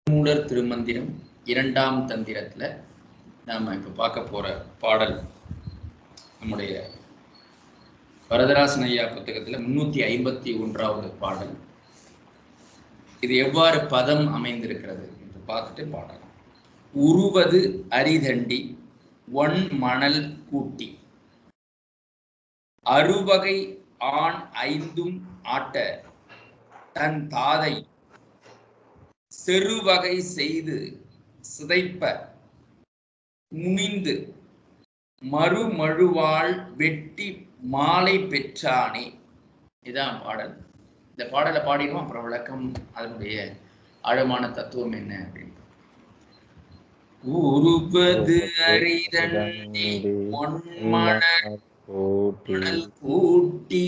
Molar Thirumanthiram இரண்டாம் தந்திரத்துல நாம இப்ப பார்க்க போற பாடல் நம்முடைய வரதராசன் ஐயா புத்தகத்துல முன்னூத்தி ஐம்பத்தி ஒன்றாவது பாடல் இது எவ்வாறு பதம் அமைந்திருக்கிறது என்று பார்த்துட்டு பாடலாம் உருவது அரிதண்டி ஒன் மணல் கூட்டி அறுவகை ஆண் ஐந்தும் ஆட்ட தன் தாதை செருவகை செய்து சிதைப்ப முனிந்து மறுமழுவாள் வெட்டி மாலை பெற்றானே இதான் பாடல் இந்த பாடலை பாடினோம் அப்புறம் விளக்கம் அதனுடைய ஆழமான தத்துவம் என்ன அப்படின்னு உருவது அரிதண்டி ஒன்மணல் மணல் கூட்டி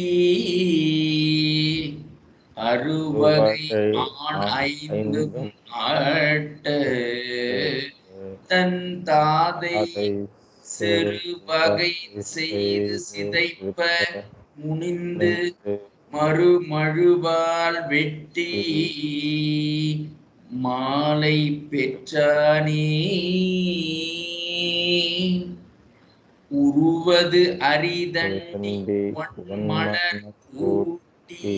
அறுவகை ஆண் ஐந்தும் ஆட்ட தன் தாதை சிறுவகை செய்து சிதைப்ப முனிந்து மறுமழுவால் வெட்டி மாலை பெற்றானே உருவது அரிதண்டி மலர் கூட்டி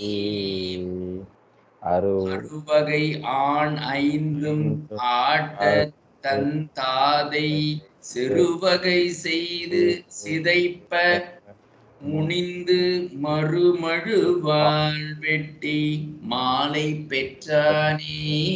அறுவகை ஆண் ஐந்தும் ஆட்ட தன் தாதை சிறுவகை செய்து சிதைப்ப முனிந்து மறுமழுவால் வெட்டி மாலை பெற்றானே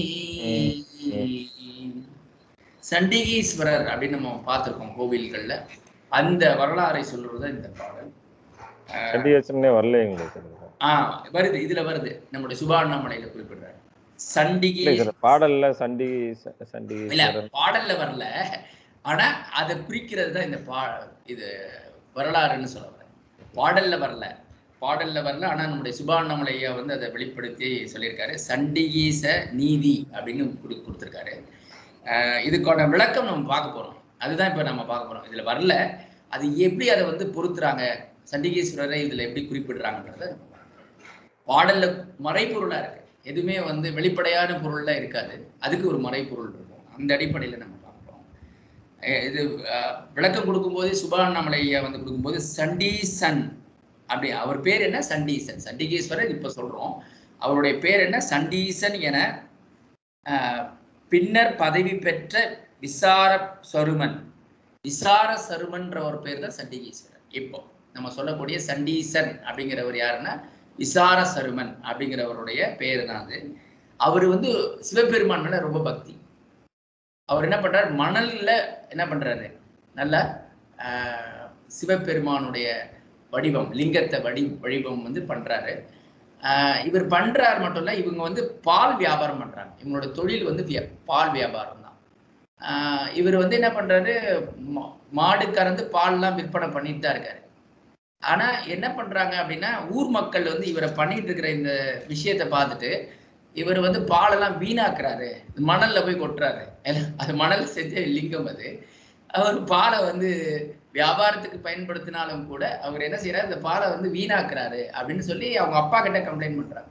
சண்டிகீஸ்வரர் அப்படின்னு நம்ம பார்த்திருக்கோம் கோவில்கள்ல அந்த வரலாறை சொல்றது இந்த பாடல் சண்டிகேசனே வரலைங்களே ஆஹ் வருது இதுல வருது நம்முடைய சுபாண்ணாமலையில குறிப்பிடுறாரு சண்டிகை இல்லை சார் பாடல்ல சண்டி சண்டி இல்ல பாடல்ல வரல ஆனா அதை குறிக்கிறது தான் இந்த பா இது வரலாறுன்னு சொல்ல வரேன் பாடல்ல வரல பாடல்ல வரல ஆனா நம்முடைய சுபாண்ணாமலையா வந்து அதை வெளிப்படுத்தி சொல்லியிருக்காரு சண்டிகீச நீதி அப்படின்னு கொடு கொடுத்துருக்காரு ஆஹ் இதுக்கான விளக்கம் நம்ம பார்க்க போறோம் அதுதான் இப்ப நம்ம பார்க்க போறோம் இதுல வரல அது எப்படி அதை வந்து பொருத்துறாங்க சண்டிகேஸ்வரரை இதுல எப்படி குறிப்பிடுறாங்கன்றத நம்ம பார்க்கலாம். பாடல்ல மறைப்பொருளா இருக்கு எதுவுமே வந்து வெளிப்படையான பொருள்ல இருக்காது அதுக்கு ஒரு மறைப்பொருள் இருக்கும் அந்த அடிப்படையில நம்ம பார்ப்போம் அஹ் இது அஹ், விளக்கம் கொடுக்கும்போது சுபாண்ணாமலை ஐயா வந்து கொடுக்கும்போது சண்டீசன் அப்படி அவர் பேர் என்ன சண்டீசன் சண்டிகேஸ்வரர் இப்ப சொல்றோம் அவருடைய பேர் என்ன சண்டீசன் என அஹ், பின்னர் பதவி பெற்ற விசார சருமன் விசார சருமன்ற ஒரு பேர் தான் சண்டிகேஸ்வரர் இப்போ நம்ம சொல்லக்கூடிய சண்டீசன் அப்படிங்கிறவர் யாருன்னா விசார சருமன் அப்படிங்கிறவருடைய பேர் தான் அது அவர் வந்து சிவபெருமான் மேல ரொம்ப பக்தி அவர் என்ன பண்றாரு மணல்ல என்ன பண்றாரு நல்ல ஆஹ், சிவபெருமானுடைய வடிவம் லிங்கத்தை வடி வடிவம் வந்து பண்றாரு ஆஹ், இவர் பண்றார் மட்டும் இல்ல இவங்க வந்து பால் வியாபாரம் பண்றாங்க இவங்களோட தொழில் வந்து வியா- பால் வியாபாரம் தான் ஆஹ், இவர் வந்து என்ன பண்றாரு மா- மாடு கறந்து பால்லாம் விற்பனை பண்ணிட்டு தான் இருக்காரு ஆனா என்ன பண்றாங்க அப்படின்னா ஊர் மக்கள் வந்து இவரை பண்ணிட்டு இருக்கிற இந்த விஷயத்தை பார்த்துட்டு இவர் வந்து பாலெல்லாம் வீணாக்குறாரு மணல்ல போய் கொட்டுறாரு எல்லாம் அது மணல் செஞ்ச லிங்கம் அது அவர் பாலை வந்து வியாபாரத்துக்கு பயன்படுத்தினாலும் கூட அவர் என்ன செய்யறாரு இந்த பாலை வந்து வீணாக்குறாரு அப்படின்னு சொல்லி அவங்க அப்பா கிட்ட கம்ப்ளைண்ட் பண்றாங்க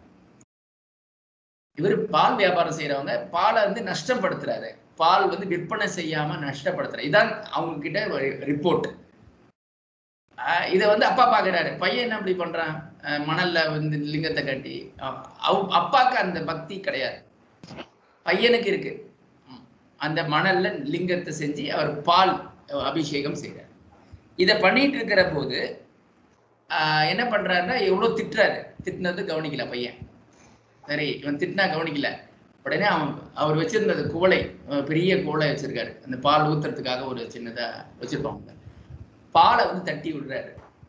இவர் பால் வியாபாரம் செய்யறவங்க பாலை வந்து நஷ்டப்படுத்துறாரு பால் வந்து விற்பனை செய்யாம நஷ்டப்படுத்துறாரு இதான் அவங்க கிட்ட ரிப்போர்ட் இதை வந்து அப்பா பாக்குறாரு பையன் என்ன இப்படி பண்றான் அஹ் மணல்ல வந்து லிங்கத்தை கட்டி அஹ் அவ- அப்பாக்கு அந்த பக்தி கிடையாது பையனுக்கு இருக்கு ம். அந்த மணல்ல லிங்கத்தை செஞ்சு அவர் பால் அஹ், அபிஷேகம் செய்றார் இதை பண்ணிட்டு இருக்கிற போது ஆஹ், என்ன பண்றாருன்னா எவ்வளவு திட்டுறாரு திட்டினது கவனிக்கல பையன் சரி இவன் திட்டினா கவனிக்கல உடனே அவன் அவர் வச்சிருந்தது குவளை அஹ், பெரிய குவளை வச்சிருக்காரு அந்த பால் ஊத்துறதுக்காக ஒரு சின்னதா வச்சிருப்பாங்க பாலை வந்து தட்டி விடுறாரு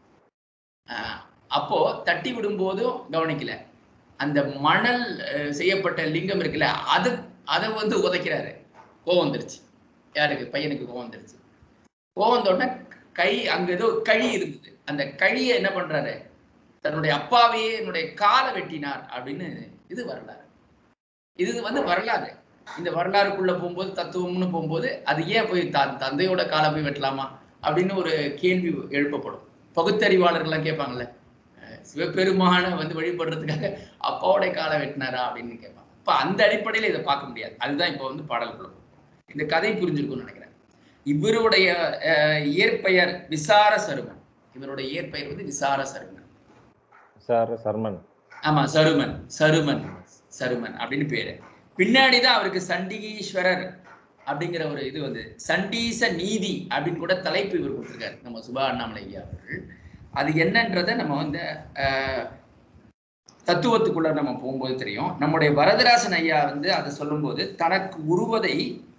ஆஹ் அப்போ தட்டி விடும்போதும் கவனிக்கல அந்த மணல் அஹ், செய்யப்பட்ட லிங்கம் இருக்குல்ல அது அதை வந்து உதைக்கிறாரு கோவம் வந்துருச்சு யாருக்கு பையனுக்கு கோவம் வந்துருச்சு கோவம் வந்த உடனே கை அங்க ஏதோ கழி இருந்தது அந்த கழியை என்ன பண்றாரு தன்னுடைய அப்பாவையே என்னுடைய காலை வெட்டினார் அப்படின்னு இது வரலாறு இது வந்து வரலாறு இந்த வரலாறுக்குள்ள போகும்போது தத்துவம்னு போகும்போது அது ஏன் போய் தன் தந்தையோட காலை போய் வெட்டலாமா அப்படின்னு ஒரு கேள்வி எழுப்பப்படும் பகுத்தறிவாளர்கள்லாம் கேட்பாங்கல்ல அஹ் சிவபெருமானை வந்து வழிபடுறதுக்காக அப்பாவோட காலை வெட்டினாரா அப்படின்னு கேட்பாங்க இப்ப அந்த அடிப்படையில இதை பார்க்க முடியாது அதுதான் இப்போ வந்து பாடல்குள்ள இந்த கதை புரிஞ்சிருக்கும்னு நினைக்கிறேன் இவருடைய அஹ், இயற்பெயர் விசார சருமன் இவருடைய இயற்பெயர் வந்து விசார சருமன் சார் சர்மன் ஆமா சருமன் சருமன் சருமன் அப்படின்னு பேரு பின்னாடிதான் அவருக்கு சண்டிகீஸ்வரர் அப்படிங்கிற ஒரு இது வந்து சண்டீச நீதி அப்படின்னு கூட தலைப்பு இவர் கொடுத்திருக்காரு நம்ம சுபா அண்ணாமலை ஐயா அவர்கள் அது என்னன்றதை நம்ம வந்து அஹ், தத்துவத்துக்குள்ள நம்ம போகும்போது தெரியும் நம்முடைய வரதராசன் ஐயா வந்து அதை சொல்லும்போது தனக்கு உருவதை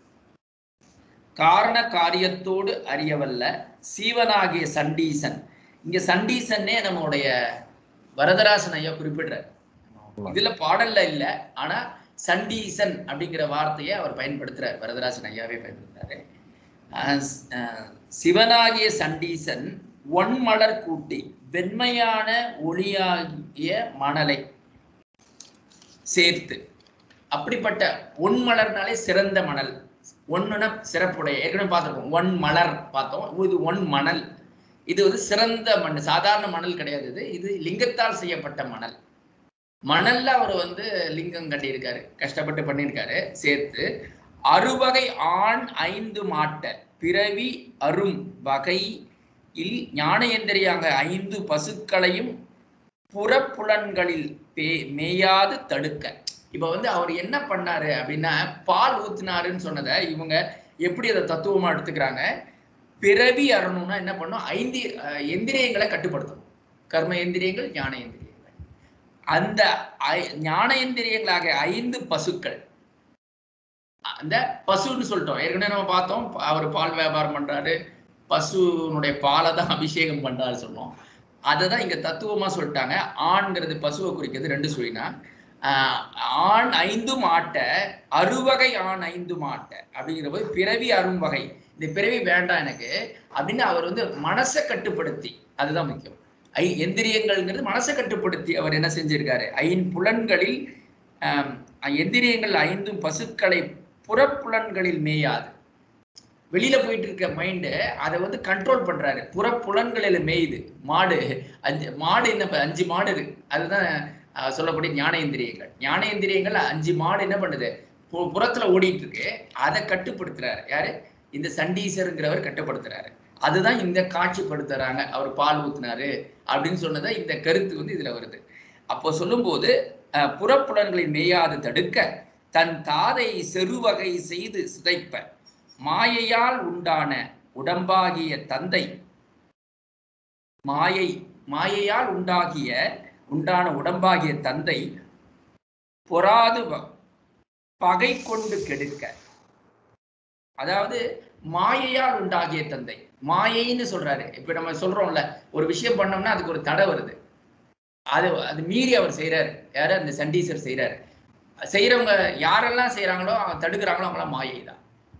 காரண காரியத்தோடு அறியவல்ல சீவனாகிய சண்டீசன் இங்க சண்டீசன்னே நம்முடைய வரதராசன் ஐயா குறிப்பிடுறார் இதுல பாடல்ல இல்ல ஆனா சண்டீசன் அப்படிங்கிற வார்த்தையை அவர் பயன்படுத்துறார் வரதராசன் ஐயாவே பயன்படுத்துறாரு அஹ் ஸ்- அஹ் சிவனாகிய சண்டீசன் ஒன்மலர் கூட்டி வெண்மையான ஒளியாகிய மணலை சேர்த்து அப்படிப்பட்ட ஒன்மலர்னாலே சிறந்த மணல் ஒண்ணுனா சிறப்புடைய ஏற்கனவே பார்த்திருக்கோம் ஒன் மலர் பார்த்தோம் இது ஒன் மணல் இது வந்து சிறந்த மண் சாதாரண மணல் கிடையாது இது இது லிங்கத்தால் செய்யப்பட்ட மணல் மணல்ல அவர் வந்து லிங்கம் கட்டியிருக்காரு கஷ்டப்பட்டு பண்ணியிருக்காரு சேர்த்து அறுவகை ஆண் ஐந்து மாட்ட பிறவி அரும் வகையில் ஞானேந்திரியாங்க ஐந்து பசுக்களையும் புறப்புலன்களில் பே மேயாது தடுக்க இப்ப வந்து அவர் என்ன பண்ணாரு அப்படின்னா பால் ஊத்துனாருன்னு சொன்னதை இவங்க எப்படி அதை தத்துவமா எடுத்துக்கிறாங்க பிறவி அறணும்னா என்ன பண்ணும் ஐந்து அஹ், எந்திரியங்களை கட்டுப்படுத்தணும் கர்ம எந்திரியங்கள் ஞான எந்திரியங்கள் அந்த ஐ- ஞானேந்திரியங்களாக ஐந்து பசுக்கள் அந்த பசுன்னு சொல்லிட்டோம் ஏற்கனவே நம்ம பார்த்தோம் அவர் பால் வியாபாரம் பண்றாரு பசுனுடைய பாலை தான் அபிஷேகம் பண்றாரு சொன்னோம் அதை தான் இங்க தத்துவமா சொல்லிட்டாங்க ஆண்கிறது பசுவை குறிக்கிறது ரெண்டு சொல்லினா ஆஹ் ஆண் ஐந்து மாட்ட அறுவகை ஆண் ஐந்து மாட்ட அப்படிங்கிற போது பிறவி அரும் வகை இந்த பிறவி வேண்டாம் எனக்கு அப்படின்னு அவர் வந்து மனசை கட்டுப்படுத்தி அதுதான் முக்கியம் ஐ எந்திரியங்கள்ங்கிறது மனசை கட்டுப்படுத்தி அவர் என்ன செஞ்சிருக்காரு ஐம்புலன்களில் ஆம், எந்திரியங்கள் ஐந்தும் பசுக்களை புறப்புலன்களில் மேயாது வெளியில போயிட்டு இருக்க மைண்டு அதை வந்து கண்ட்ரோல் பண்றாரு புறப்புலன்களில் மேயுது மாடு அஞ்சு மாடு என்ன ப- அஞ்சு மாடு இருக்கு அதுதான் அஹ், சொல்லக்கூடிய ஞானேந்திரியங்கள் ஞானேந்திரியங்கள் அஞ்சு மாடு என்ன பண்ணுது பு- புறத்துல ஓடிட்டு இருக்கு அதை கட்டுப்படுத்துறாரு யாரு இந்த சண்டீசருங்கிறவர் கட்டுப்படுத்துறாரு அதுதான் இந்த காட்சிப்படுத்துறாங்க அவர் பால் ஊத்துனாரு அப்படின்னு சொன்னதை இந்த கருத்து வந்து இதுல வருது அப்போ சொல்லும்போது அஹ், புறப்புலன்களில் மேயாது தடுக்க தன் தாதை செருவகை செய்து சிதைப்ப மாயையால் உண்டான உடம்பாகிய தந்தை மாயை மாயையால் உண்டாகிய உண்டான உடம்பாகிய தந்தை பொறாது வ- பகை கொண்டு கெடுக்க அதாவது மாயையால் உண்டாகிய தந்தை மாயைன்னு சொல்றாரு இப்ப நம்ம சொல்றோம்ல ஒரு விஷயம் பண்ணோம்னா அதுக்கு ஒரு தடை வருது அது அது மீறி அவர் செய்றாரு யாரு அந்த சண்டீசர் செய்றாரு செய்யறவங்க யாரெல்லாம் செய்றாங்களோ அவங்க தடுக்கிறாங்களோ அவங்களாம் மாயை தான்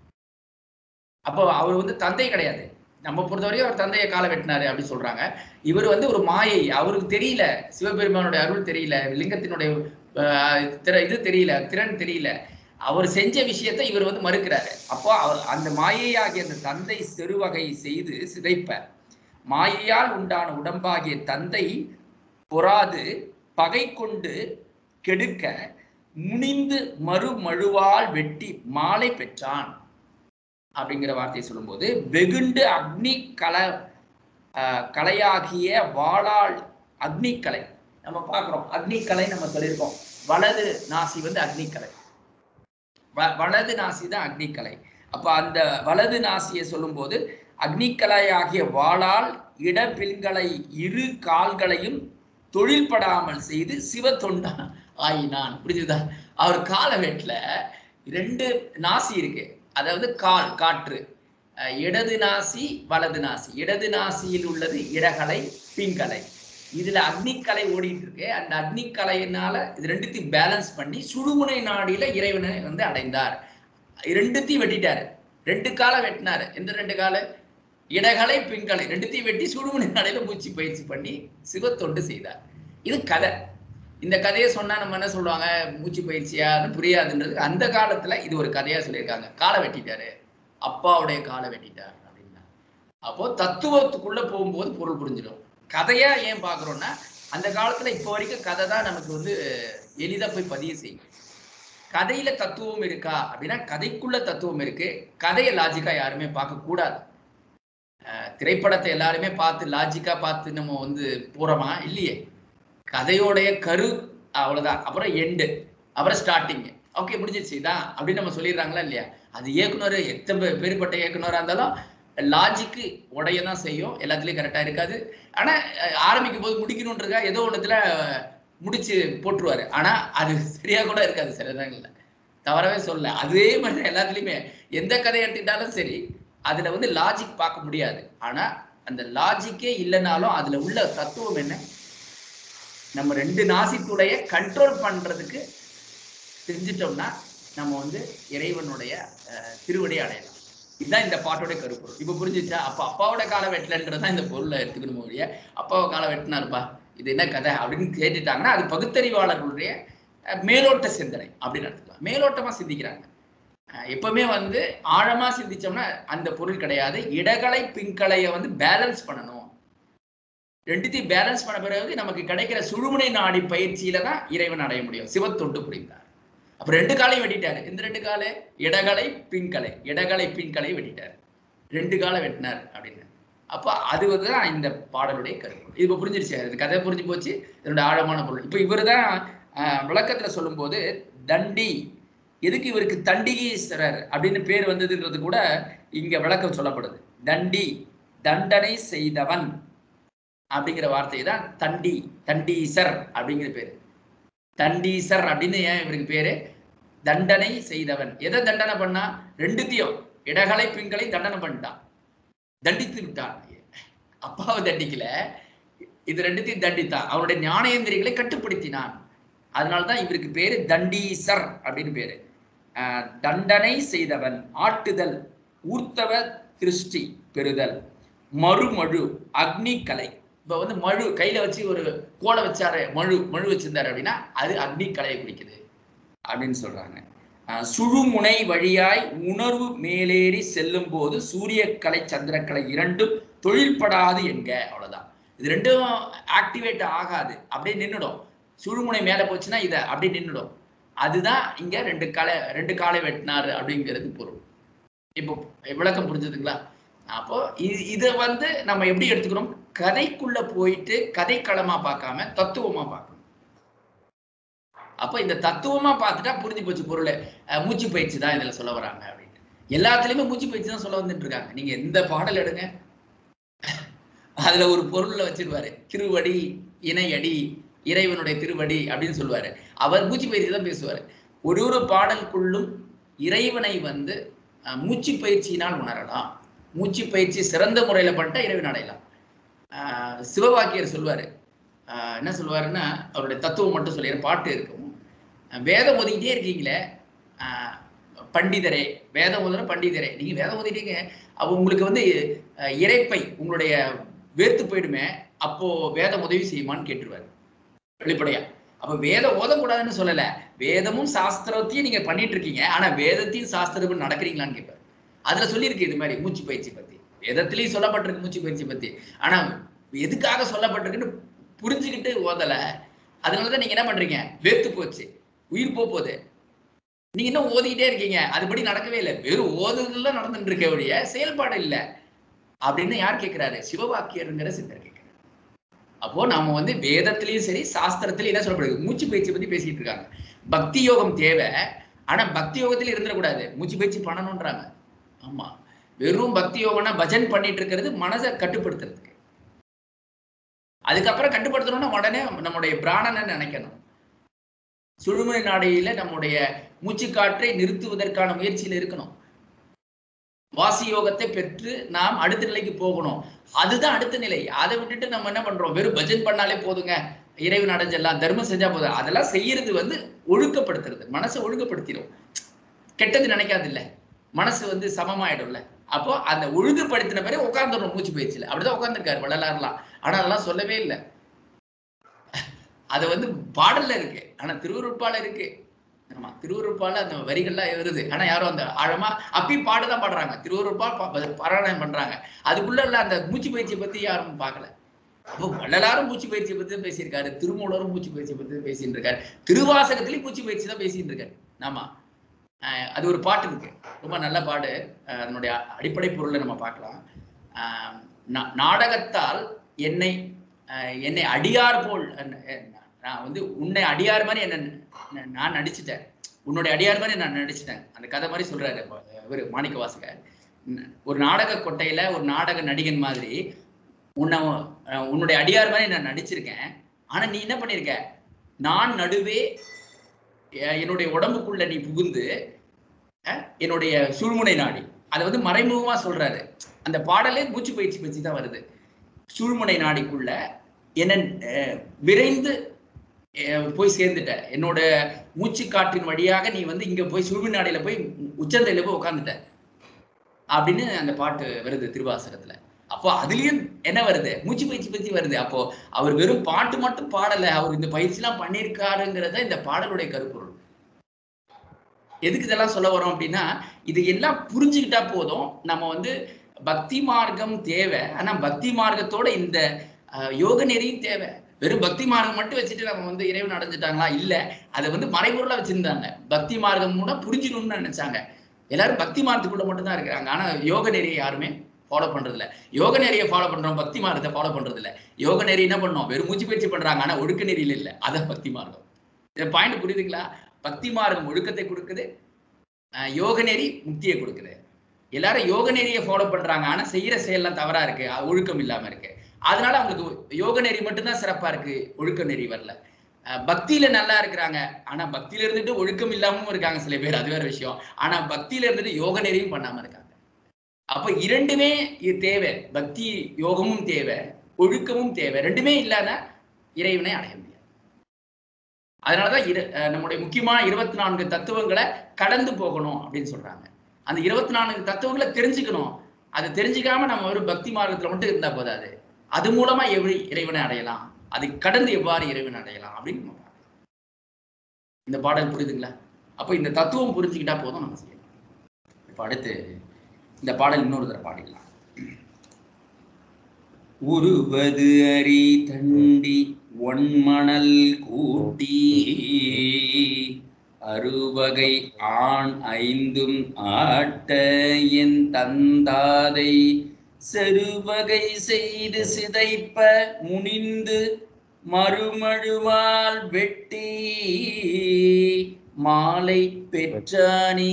அப்போ அவர் வந்து தந்தை கிடையாது நம்ம பொறுத்தவரைக்கும் அவர் தந்தையை காலை வெட்டினாரு அப்படின்னு சொல்றாங்க இவர் வந்து ஒரு மாயை அவருக்கு தெரியல சிவபெருமானுடைய அருள் தெரியல லிங்கத்தினுடைய ஆஹ், திற- இது தெரியல திறன் தெரியல அவர் செஞ்ச விஷயத்தை இவர் வந்து மறுக்கிறாரு அப்போ அவர் அந்த மாயையாகிய அந்த தந்தை செருவகை செய்து சிதைப்ப மாயையால் உண்டான உடம்பாகிய தந்தை பொறாது பகை கொண்டு கெடுக்க முனிந்து மறுமழுவால் வெட்டி மாலை பெற்றான் அப்படிங்கிற வார்த்தையை சொல்லும்போது வெகுண்டு அக்னி கல ஆஹ், கலையாகிய வாளால் அக்னிக்கலை நம்ம பார்க்குறோம் அக்னிக்கலை நம்ம சொல்லியிருக்கோம் வலது நாசி வந்து அக்னிக்கலை வ- வலது நாசி தான் அக்னிக்கலை அப்ப அந்த வலது நாசியை சொல்லும்போது அக்னிக்கலையாகிய வாளால் இடபில்களை இரு கால்களையும் தொழில்படாமல் செய்து சிவ தொண்டா ஆயினான் புரிஞ்சுதா அவர் கால வெட்டில ரெண்டு நாசி இருக்கு அதாவது கால் காற்று அஹ் இடது நாசி வலது நாசி இடது நாசியில் உள்ளது இடகலை பிங்கலை இதுல அக்னிக்கலை ஓடிட்டு இருக்கு அந்த அக்னிக்கலையினால இது ரெண்டுத்தையும் பேலன்ஸ் பண்ணி சுழுமுனை நாடியில இறைவனை வந்து அடைந்தார் ரெண்டுத்தையும் வெட்டிட்டாரு ரெண்டு காலை வெட்டினாரு எந்த ரெண்டு காலை இடகலை பிங்கலை ரெண்டுத்தையும் வெட்டி சுழுமுனை நாடியில மூச்சு பயிற்சி பண்ணி சிவத்தொண்டு செய்தார் இது கதை இந்த கதையை சொன்னா நம்ம என்ன சொல்லுவாங்க மூச்சு பயிற்சியான்னு புரியாதுன்றது அந்த காலத்துல இது ஒரு கதையா சொல்லியிருக்காங்க காலை வெட்டிட்டாரு அப்பாவுடைய காலை வெட்டிட்டார் அப்படின்னா அப்போ தத்துவத்துக்குள்ள போகும்போது பொருள் புரிஞ்சிடும் கதையா ஏன் பார்க்குறோம்னா அந்த காலத்துல இப்போ வரைக்கும் கதை தான் நமக்கு வந்து எளிதா போய் பதிவு செய்யும் கதையில தத்துவம் இருக்கா அப்படின்னா கதைக்குள்ள தத்துவம் இருக்கு கதையை லாஜிக்கா யாருமே பார்க்க கூடாது அஹ் திரைப்படத்தை எல்லாருமே பார்த்து லாஜிக்கா பார்த்து நம்ம வந்து போறோமா இல்லையே கதையோடைய கரு அவ்வளவுதான் அப்புறம் எண்டு அப்புறம் ஸ்டார்டிங் ஓகே முடிஞ்சிருச்சு இதான் அப்படின்னு நம்ம சொல்லிடுறாங்களா இல்லையா அது இயக்குனர் எத்தனை பேர்பட்ட இயக்குனரா இருந்தாலும் லாஜிக்கு உடைய தான் செய்யும் எல்லாத்துலயும் கரெக்டா இருக்காது ஆனா அஹ், ஆரம்பிக்கும் போது முடிக்கணுன்றதா ஏதோ ஒண்ணுத்துல அஹ், முடிச்சு போட்டுருவாரு ஆனா அது சரியா கூட இருக்காது சில நேரங்கள்ல தவறவே சொல்ல அதே மாதிரி தான் எல்லாத்துலயுமே எந்த கதை எடுத்துக்கிட்டாலும் சரி அதுல வந்து லாஜிக் பார்க்க முடியாது ஆனா அந்த லாஜிக்கே இல்லைனாலும் அதுல உள்ள தத்துவம் என்ன நம்ம ரெண்டு நாசித்துடைய கண்ட்ரோல் பண்றதுக்கு செஞ்சிட்டோம்னா நம்ம வந்து இறைவனுடைய அஹ், திருவடியை அடையலாம் இதுதான் இந்த பாட்டோட கருப்பொருள் இப்ப புரிஞ்சுச்சா அப்ப அப்பாவோட காலை வெட்டலன்றதான் இந்த பொருளை எடுத்துக்கணும் ஒழிய அப்பாவை காலை வெட்டினாருப்பா இது என்ன கதை அப்படின்னு கேட்டுட்டாங்கன்னா அது பகுத்தறிவாளர்களுடைய அஹ், மேலோட்ட சிந்தனை அப்படின்னு எடுத்துக்கலாம் மேலோட்டமா சிந்திக்கிறாங்க அஹ், எப்பவுமே வந்து ஆழமா சிந்திச்சோம்னா அந்த பொருள் கிடையாது இடகலை பின்கலையை வந்து பேலன்ஸ் பண்ணணும் ரெண்டுத்தையும் பேலன்ஸ் பண்ண பிறகு நமக்கு கிடைக்கிற சுழுமுனை நாடி பயிற்சியில தான் இறைவன் அடைய முடியும் சிவத்தொண்டு புரிந்தார் அப்ப ரெண்டு காலையும் வெட்டிட்டாரு இந்த ரெண்டு காலை இடகலை பின்கலை இடகலை பின்கலை வெட்டிட்டாரு ரெண்டு காலை வெட்டினார் அப்படின்னு அப்ப அது வந்து தான் இந்த பாடலுடைய கருப்பொருள் இது இப்ப புரிஞ்சிருச்சு இது கதை புரிஞ்சு போச்சு இதனுடைய ஆழமான பொருள் இப்ப இவர் தான் விளக்கத்துல சொல்லும்போது தண்டி எதுக்கு இவருக்கு தண்டிகீஸ்வரர் அப்படின்னு பேர் வந்ததுன்றது கூட இங்க விளக்கம் சொல்லப்படுது தண்டி தண்டனை செய்தவன் அப்படிங்கிற வார்த்தை தான் தண்டி தண்டீசர் அப்படிங்கிற பேரு தண்டீசர் அப்படின்னு ஏன் இவருக்கு பேரு தண்டனை செய்தவன் எதை தண்டனை பண்ணா ரெண்டுத்தையும் இடகலை பின்களை தண்டனை பண்ணிட்டான் தண்டித்து விட்டான் அப்பாவை தண்டிக்கல இது ரெண்டுத்தையும் தண்டித்தான் அவனுடைய ஞானேந்திரியங்களை கட்டுப்படுத்தினான் அதனால்தான் இவருக்கு பேரு தண்டீசர் அப்படின்னு பேரு ஆஹ் தண்டனை செய்தவன் ஆட்டுதல் ஊர்த்தவ திருஷ்டி பெறுதல் மறுமழு அக்னி கலை இப்ப வந்து மழு கையில வச்சு ஒரு கோலை வச்சாரு மழு மழு வச்சிருந்தாரு அப்படின்னா அது அக்னி கலையை குறிக்குது அப்படின்னு சொல்றாங்க ஆஹ் சுழுமுனை வழியாய் உணர்வு மேலேறி செல்லும் போது சூரியக்கலை சந்திரக்கலை இரண்டும் தொழில்படாது என்க அவ்வளவுதான் இது ரெண்டும் ஆக்டிவேட் ஆகாது அப்படியே நின்னுடும் சுழுமுனை மேல போச்சுன்னா இதை அப்படியே நின்னுடும் அதுதான் இங்க ரெண்டு காலை ரெண்டு காலை வெட்டினாரு அப்படிங்கிறது பொருள் இப்போ விளக்கம் புரிஞ்சுதுங்களா அப்போ இது இதை வந்து நம்ம எப்படி எடுத்துக்கிறோம் கதைக்குள்ள போயிட்டு கதைக்களமா பார்க்காம தத்துவமா பார்க்கணும் அப்போ இந்த தத்துவமா பார்த்துட்டா புரிஞ்சு போச்சு பொருள் அஹ் மூச்சு பயிற்சி தான் இதுல சொல்ல வராங்க அப்படின்ட்டு எல்லாத்துலயுமே மூச்சு பயிற்சி தான் சொல்ல வந்துட்டு இருக்காங்க நீங்க எந்த பாடல் எடுங்க அதுல ஒரு பொருள்ல வச்சிருவாரு திருவடி இணையடி இறைவனுடைய திருவடி அப்படின்னு சொல்லுவாரு அவர் மூச்சு பயிற்சி தான் பேசுவாரு ஒரு ஒரு பாடலுக்குள்ளும் இறைவனை வந்து அஹ், மூச்சு பயிற்சியினால் உணரலாம் மூச்சு பயிற்சி சிறந்த முறையில பண்ணிட்டா இறைவன் அடையலாம் ஆஹ் சிவவாக்கியர் சொல்லுவாரு ஆஹ் என்ன சொல்லுவாருன்னா அவருடைய தத்துவம் மட்டும் சொல்லிடுறேன் பாட்டு இருக்கும் அஹ் வேதம் ஒதுக்கிட்டே இருக்கீங்களே ஆஹ் பண்டிதரே வேதம் ஓதுற பண்டிதரே நீங்க வேதம் ஓதிட்டீங்க அப்போ உங்களுக்கு வந்து அஹ், இறைப்பை உங்களுடைய வேர்த்து போயிடுமே அப்போ வேதம் உதவி செய்யுமான்னு கேட்டுருவாரு வெளிப்படையா அப்ப வேதம் ஓதக்கூடாதுன்னு சொல்லல வேதமும் சாஸ்திரத்தையும் நீங்க பண்ணிட்டு இருக்கீங்க ஆனா வேதத்தையும் சாஸ்திரமும் நடக்கிறீங்களான்னு கேட்பாரு அதுல சொல்லியிருக்கு இது மாதிரி மூச்சு பயிற்சி பத்தி வேதத்திலையும் சொல்லப்பட்டிருக்கு மூச்சு பயிற்சி பத்தி ஆனா எதுக்காக சொல்லப்பட்டிருக்குன்னு புரிஞ்சுக்கிட்டு ஓதல அதனாலதான் நீங்க என்ன பண்றீங்க வேர்த்து போச்சு உயிர் போக போகுது நீங்க இன்னும் ஓதிக்கிட்டே இருக்கீங்க அதுபடி நடக்கவே இல்லை வெறும் ஓதுதல்ல நடந்துட்டு இருக்க ஒழிய செயல்பாடு இல்லை அப்படின்னு யார் கேட்கிறாரு சிவவாக்கியருங்கிற சித்தர் கேட்கிறாரு அப்போ நம்ம வந்து வேதத்திலயும் சரி சாஸ்திரத்திலயும் என்ன சொல்லப்படுது மூச்சு பயிற்சி பத்தி பேசிட்டு இருக்காங்க பக்தி யோகம் தேவை ஆனா பக்தி யோகத்துல இருந்துடக்கூடாது மூச்சு பயிற்சி பண்ணணும்ன்றாங்க ஆமா வெறும் பக்தி யோகம்னா பஜன் பண்ணிட்டு இருக்கிறது மனதை கட்டுப்படுத்துறதுக்கு அதுக்கப்புறம் கட்டுப்படுத்தணும்னா உடனே நம்முடைய பிராணனை நினைக்கணும் சுழுமுனை நாடையில நம்முடைய மூச்சுக்காற்றை நிறுத்துவதற்கான முயற்சியில இருக்கணும் வாசி யோகத்தை பெற்று நாம் அடுத்த நிலைக்கு போகணும் அதுதான் அடுத்த நிலை அதை விட்டுட்டு நம்ம என்ன பண்றோம் வெறும் பஜன் பண்ணாலே போதுங்க இறைவன் அடைஞ்செல்லாம் தர்மம் செஞ்சா போதும் அதெல்லாம் செய்யறது வந்து ஒழுக்கப்படுத்துறது மனசை ஒழுங்குபடுத்திடும் கெட்டது நினைக்காது இல்ல மனசு வந்து சமமாயிடும்ல அப்போ அந்த ஒழுங்குபடுத்தின பிறகு உட்காந்துடணும் மூச்சு பயிற்சியில அப்படிதான் உட்காந்துருக்காரு வள்ளலாறுலாம் ஆனா அதெல்லாம் சொல்லவே இல்லை அது வந்து பாடல்ல இருக்கு ஆனா திருவருட்பால இருக்கு ஆமா திருவருட்பால அந்த வரிகள்லாம் வருது ஆனா யாரும் அந்த ஆழமா அப்பயும் பாடுதான் பாடுறாங்க திருவருட்பா பாராயணம் பண்றாங்க அதுக்குள்ள இல்ல அந்த மூச்சு பயிற்சியை பத்தி யாரும் பார்க்கல அப்போ வள்ளலாரும் மூச்சு பயிற்சியை பத்தி தான் பேசியிருக்காரு திருமூலரும் மூச்சு பயிற்சியை பத்தி தான் பேசிட்டு இருக்காரு திருவாசகத்திலயும் மூச்சு பயிற்சி தான் பேசிட்டு இருக்காரு ஆமா அஹ் அது ஒரு பாட்டு இருக்கு ரொம்ப நல்ல பாடு அஹ் அதனுடைய அடிப்படை பொருளை நம்ம பார்க்கலாம் அஹ் நா- நாடகத்தால் என்னை அஹ் என்னை அடியார் போல் அஹ் அஹ் நான் வந்து உன்னை அடியார் மாதிரி என்ன ந- நான் நடிச்சிட்டேன் உன்னுடைய அடியார் மாதிரி நான் நடிச்சிட்டேன் அந்த கதை மாதிரி சொல்றாரு இவர் மாணிக்க வாசகர் உம் ஒரு நாடக கொட்டையில ஒரு நாடக நடிகன் மாதிரி உன்னை அஹ் உன்னுடைய அடியார் மாதிரி நான் நடிச்சிருக்கேன் ஆனா நீ என்ன பண்ணிருக்க நான் நடுவே அஹ் என்னுடைய உடம்புக்குள்ள நீ புகுந்து அஹ் என்னுடைய சுழுமுனை நாடி அதை வந்து மறைமுகமா சொல்றாரு அந்த பாடலே மூச்சு பயிற்சி பற்றி தான் வருது சுழுமுனை நாடிக்குள்ள என்ன அஹ், விரைந்து அஹ், போய் சேர்ந்துட்ட என்னோட மூச்சு காற்றின் வழியாக நீ வந்து இங்க போய் சுழுமுனை நாடியில போய் உச்சந்தையில போய் உட்காந்துட்ட அப்படின்னு அந்த பாட்டு வருது திருவாசகத்துல அப்போ அதுலயும் என்ன வருது மூச்சு பயிற்சி பத்தி வருது அப்போ அவர் வெறும் பாட்டு மட்டும் பாடல அவர் இந்த பயிற்சி எல்லாம் பண்ணியிருக்காருங்கிறத இந்த பாடலுடைய கருப்பொருள் எதுக்கு இதெல்லாம் சொல்ல வரோம் அப்படின்னா இது எல்லாம் புரிஞ்சுக்கிட்டா போதும் நம்ம வந்து பக்தி மார்க்கம் தேவை ஆனா பக்தி மார்க்கத்தோட இந்த அஹ், யோக நெறியும் தேவை வெறும் பக்தி மார்க்கம் மட்டும் வச்சுட்டு நம்ம வந்து இறைவன் அடைஞ்சிட்டாங்களா இல்ல அதை வந்து மறைபொருளா வச்சிருந்தாங்க பக்தி மார்க்கம் கூட புரிஞ்சுக்கணும்னு நினைச்சாங்க எல்லாரும் பக்தி மார்க்கத்துக்குள்ள மட்டும் தான் இருக்கிறாங்க ஆனா யோக நெறியை யாருமே ஃபாலோ பண்றது இல்ல யோக நெறியை ஃபாலோ பண்றோம் பக்தி மார்க்கத்தை ஃபாலோ பண்றது இல்ல யோக நெறி என்ன பண்ணோம் வெறும் மூச்சு பயிற்சி பண்றாங்க ஆனா ஒழுக்க நெறியில இல்ல அதான் பக்தி மார்க்கம் இந்த பாயிண்ட் புரியுதுங்களா பக்தி மார்க்கம் ஒழுக்கத்தை கொடுக்குது அஹ் யோக நெறி முக்தியை கொடுக்குது எல்லாரும் யோக நெறியை ஃபாலோ பண்றாங்க ஆனா செய்யற செயல்லாம் தவறா இருக்கு அது ஒழுக்கம் இல்லாம இருக்கு அதனால அவங்களுக்கு யோக நெறி மட்டும்தான் சிறப்பா இருக்கு ஒழுக்க நெறி வரல அஹ் பக்தியில நல்லா இருக்கிறாங்க ஆனா பக்தியில இருந்துட்டு ஒழுக்கம் இல்லாமவும் இருக்காங்க சில பேர் அது வேற விஷயம் ஆனா பக்தியில இருந்துட்டு யோக நெறியும் பண்ணாம இருக்காங்க அப்ப இரண்டுமே இது தேவை பக்தி யோகமும் தேவை ஒழுக்கமும் தேவை ரெண்டுமே இல்லாத இறைவனை அடைய முடியாது அதனாலதான் இரு அஹ் நம்முடைய முக்கியமான இருபத்தி நான்கு தத்துவங்களை கடந்து போகணும் அப்படின்னு சொல்றாங்க அந்த இருபத்தி நான்கு தத்துவங்களை தெரிஞ்சுக்கணும் அதை தெரிஞ்சுக்காம நம்ம ஒரு பக்தி மார்க்கத்துல மட்டும் இருந்தா போதாது அது மூலமா எப்படி இறைவனை அடையலாம் அதை கடந்து எவ்வாறு இறைவனை அடையலாம் அப்படின்னு நம்ம பார்க்கலாம். இந்த பாடல் புரியுதுங்களா அப்போ இந்த தத்துவம் புரிஞ்சுக்கிட்டா போதும் நம்ம செய்யலாம் இப்ப அடுத்து இந்த பாடல் இன்னொரு தடவை பாடிடலாம் உருவது அரி தண்டி ஒன்மணல் கூட்டி அறுவகை ஆண் ஐந்தும் ஆட்ட என் தந்தாதை செருவகை செய்து சிதைப்ப முனிந்து மறுமழுவால் வெட்டி மாலை பெற்றானே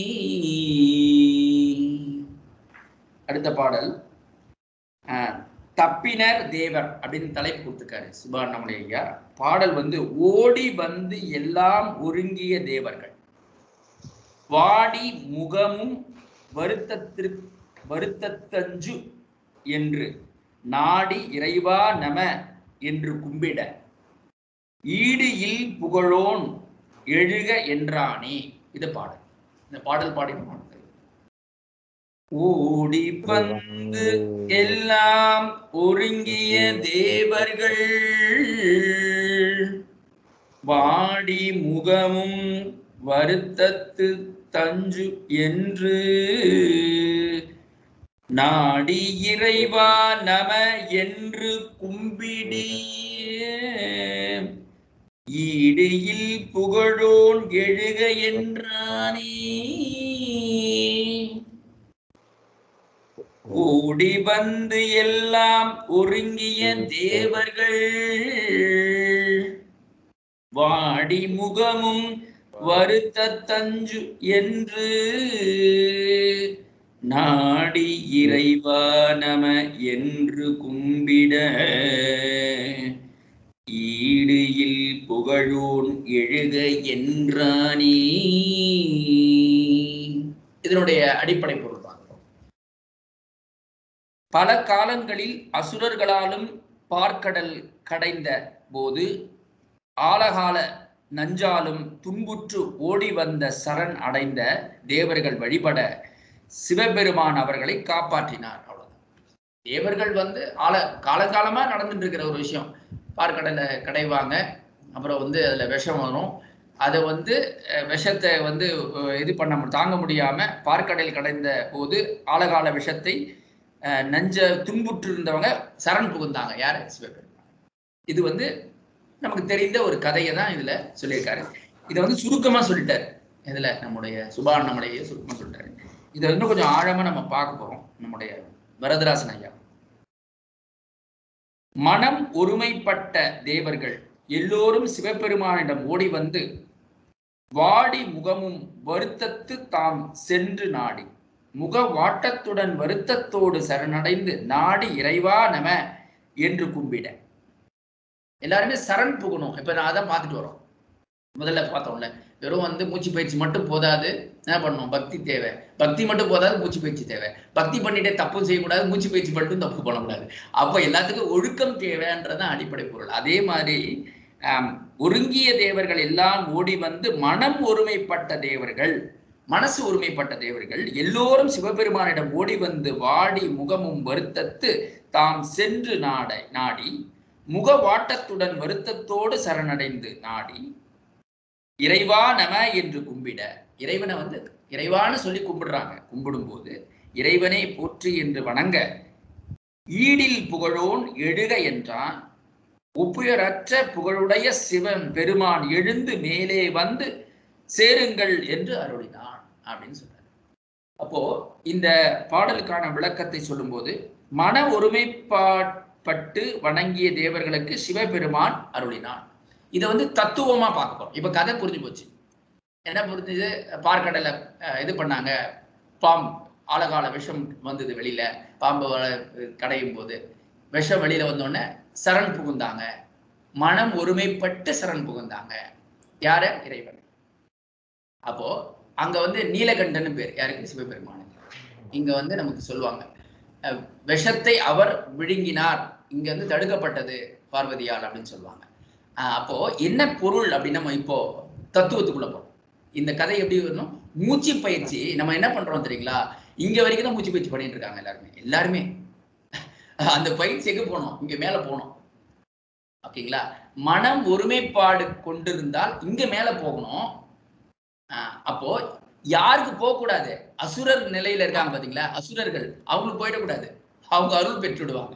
அடுத்த பாடல் அஹ், தப்பினர் தேவர் அப்படின்னு தலைப்பு கொடுத்துருக்காரு சுபாண்ணாமலை ஐயா பாடல் வந்து ஓடி வந்து எல்லாம் ஒருங்கிய தேவர்கள் வாடி முகமும் வருத்தத்திற்கு வருத்தத்தஞ்சு என்று நாடி இறைவா நம என்று கும்பிட ஈடு இல் புகழோன் எழுக என்றானே இது பாடல் இந்த பாடல் பாடின ஓடி வந்து எல்லாம் ஒருங்கிய தேவர்கள் வாடி முகமும் வருத்தத்து தஞ்சு என்று நாடி இறைவா நம என்று கும்பிடி ஈடியில் புகழோன் எழுக என்றானே ஓடி வந்து எல்லாம் ஒருங்கிய தேவர்கள் வாடி முகமும் வருத்த தஞ்சு என்று நாடி இறைவா நம என்று கும்பிட ஈடியில் புகழோன் எழுக என்றானே இதனுடைய அடிப்படை பொருள் பார்க்கிறோம் பல காலங்களில் அசுரர்களாலும் பார்க்கடல் கடைந்த போது ஆலகால நஞ்சாலும் துன்புற்று ஓடி வந்த சரண் அடைந்த தேவர்கள் வழிபட சிவபெருமான் அவர்களை காப்பாற்றினார் அவ்வளவுதான் தேவர்கள் வந்து ஆல காலங்காலமா நடந்துட்டு இருக்கிற ஒரு விஷயம் பார்க்கடலை கடைவாங்க அப்புறம் வந்து அதுல விஷம் வரும் அதை வந்து அஹ், விஷத்தை வந்து அஹ், இது பண்ண மு- தாங்க முடியாம பார்க்கடல் கடைந்த போது ஆலகால விஷத்தை அஹ், நஞ்ச துன்புற்று இருந்தவங்க சரண் புகுந்தாங்க யாரு சிவபெருமான் இது வந்து நமக்கு தெரிந்த ஒரு கதையை தான் இதுல சொல்லியிருக்காரு இதை வந்து சுருக்கமா சொல்லிட்டாரு இதுல நம்முடைய சுபாண்ணமலையை சுருக்கமா சொல்றாரு இதை இன்னும் கொஞ்சம் ஆழமா நம்ம பார்க்க போறோம் நம்முடைய வரதராசன் ஐயா மனம் ஒருமைப்பட்ட தேவர்கள் எல்லோரும் சிவபெருமானிடம் ஓடி வந்து வாடி முகமும் வருத்தத்து தாம் சென்று நாடி முக வாட்டத்துடன் வருத்தத்தோடு சரணடைந்து நாடி இறைவா நம என்று கும்பிட எல்லாருமே சரண் புகணும் இப்ப நான் அதான் பார்த்துட்டு வரோம் முதல்ல பார்த்தோம்ல வெறும் வந்து மூச்சு பயிற்சி மட்டும் போதாது என்ன பண்ணணும் பக்தி தேவை பக்தி மட்டும் போதாது மூச்சு பயிற்சி தேவை பக்தி பண்ணிட்டே தப்பும் செய்யக்கூடாது மூச்சு பயிற்சி மட்டும் தப்பு பண்ணக்கூடாது அப்போ எல்லாத்துக்கும் ஒழுக்கம் தேவைன்றதான் அடிப்படை பொருள் அதே மாதிரி ஆம், ஒருங்கிய தேவர்கள் எல்லாம் ஓடி வந்து மனம் ஒருமைப்பட்ட தேவர்கள் மனசு ஒருமைப்பட்ட தேவர்கள் எல்லோரும் சிவபெருமானிடம் ஓடி வந்து வாடி முகமும் வருத்தத்து தாம் சென்று நாட நாடி முக வாட்டத்துடன் வருத்தத்தோடு சரணடைந்து நாடி இறைவா நம என்று கும்பிட இறைவனை வந்து இறைவான்னு சொல்லி கும்பிடுறாங்க கும்பிடும்போது இறைவனை போற்றி என்று வணங்க ஈடில் புகழோன் எழுக என்றான் ஒப்புயரற்ற புகழுடைய சிவன் பெருமான் எழுந்து மேலே வந்து சேருங்கள் என்று அருளினான் அப்படின்னு சொல்றாரு அப்போ இந்த பாடலுக்கான விளக்கத்தை சொல்லும்போது மன ஒருமைப்பாட்பட்டு வணங்கிய தேவர்களுக்கு சிவபெருமான் அருளினான் இதை வந்து தத்துவமா பார்க்க போறோம் இப்ப கதை புரிஞ்சு போச்சு என்ன புரிஞ்சுது பார்க்கடலை அஹ், இது பண்ணாங்க பாம் ஆழகால விஷம் வந்தது வெளியில பாம்பு வள- கடையும் போது விஷம் வெளியில வந்தோடனே சரண் புகுந்தாங்க மனம் ஒருமைப்பட்டு சரண் புகுந்தாங்க யார இறைவன் அப்போ அங்க வந்து நீலகண்டன் பேர் யாருக்கு சிவபெருமானுக்கு இங்க வந்து நமக்கு சொல்லுவாங்க அஹ், விஷத்தை அவர் விழுங்கினார் இங்க வந்து தடுக்கப்பட்டது பார்வதியால் அப்படின்னு சொல்லுவாங்க அஹ், அப்போ என்ன பொருள் அப்படின்னு நம்ம இப்போ தத்துவத்துக்குள்ள போறோம் இந்த கதை எப்படி வரணும் மூச்சு பயிற்சி நம்ம என்ன பண்றோம் தெரியுங்களா இங்க வரைக்கும் தான் மூச்சு பயிற்சி பண்ணிட்டு இருக்காங்க எல்லாருமே எல்லாருமே அந்த பயிற்சி எங்க போனோம் இங்க மேல போனோம் ஓகேங்களா மனம் ஒருமைப்பாடு கொண்டிருந்தால் இங்க மேல போகணும் ஆஹ் அப்போ யாருக்கு போக கூடாது அசுரர் நிலையில இருக்காங்க பாத்தீங்களா அசுரர்கள் அவங்களுக்கு போயிடக்கூடாது அவங்க அருள் பெற்றுடுவாங்க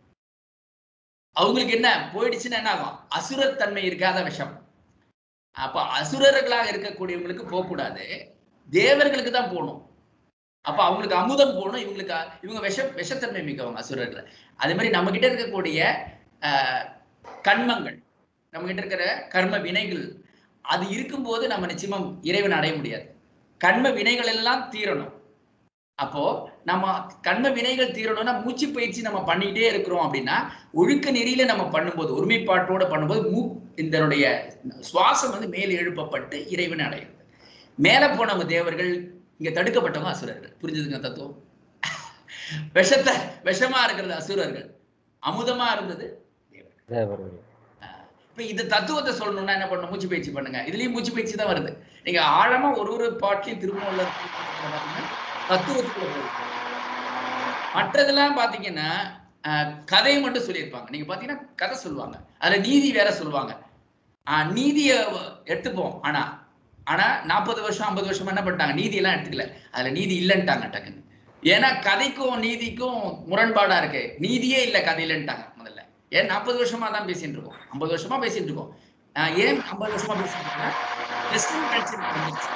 அவங்களுக்கு என்ன போயிடுச்சுன்னா என்ன ஆகும் அசுரத் தன்மை இருக்காத விஷம் அப்ப அசுரர்களாக இருக்கக்கூடியவங்களுக்கு போகக்கூடாது தேவர்களுக்கு தான் போகணும் அப்ப அவங்களுக்கு அமுதம் போகணும் இவங்களுக்கு அ- இவங்க விஷ விஷத்தன்மை மிக்கவங்க அசுரர்கள் அதே மாதிரி நம்ம கிட்ட இருக்கக்கூடிய ஆஹ், கண்மங்கள் நம்ம கிட்ட இருக்கிற கர்ம வினைகள் அது இருக்கும்போது நம்ம நிச்சயமா இறைவன் அடைய முடியாது கர்ம வினைகள் எல்லாம் தீரணும் அப்போ நம்ம கர்ம வினைகள் தீரணும்னா மூச்சு பயிற்சி நம்ம பண்ணிக்கிட்டே இருக்கிறோம் அப்படின்னா ஒழுக்க நெறியில நம்ம பண்ணும்போது ஒருமைப்பாட்டோட பண்ணும்போது மூ இதனுடைய சுவாசம் வந்து மேலே எழுப்பப்பட்டு இறைவன் அடைகிறது மேல போனவங்க தேவர்கள் இங்க தடுக்கப்பட்டவங்க அசுரர்கள் புரிஞ்சுதுங்க தத்துவம் விஷத்தை விஷமா இருக்கிறது அசுரர்கள் அமுதமா இருந்தது தேவர்கள் தேவர்கள் இப்ப இந்த தத்துவத்தை சொல்லணும்னா என்ன பண்ணணும் மூச்சு பயிற்சி பண்ணுங்க இதுலயும் மூச்சு பயிற்சி தான் வருது நீங்க ஆழமா ஒரு ஒரு பாட்டிலையும் திருமூல தத்துவத்துக்குள்ள போகுது மற்றதெல்லாம் பாத்தீங்கன்னா அஹ், கதையை மட்டும் சொல்லியிருப்பாங்க நீங்க பாத்தீங்கன்னா கதை சொல்லுவாங்க அதுல நீதி வேற சொல்லுவாங்க ஆஹ், நீதியை எடுத்துப்போம் ஆனா ஆனா நாற்பது வருஷம் ஐம்பது வருஷமா என்ன பண்ணிட்டாங்க நீதி எல்லாம் எடுத்துக்கல அதுல நீதி இல்லைன்ட்டாங்க டக்குன்னு ஏன்னா கதைக்கும் நீதிக்கும் முரண்பாடா இருக்கு நீதியே இல்ல கதையிலன்ட்டாங்க முதல்ல ஏன் நாற்பது வருஷமா தான் பேசிட்டு இருக்கோம் ஐம்பது வருஷமா பேசிட்டு இருக்கோம் ஆஹ் ஏன் ஐம்பது வருஷமா பேசிட்டு இருக்கோம்னா வெஸ்டர்ன் கல்ச்சர் வந்துருச்சு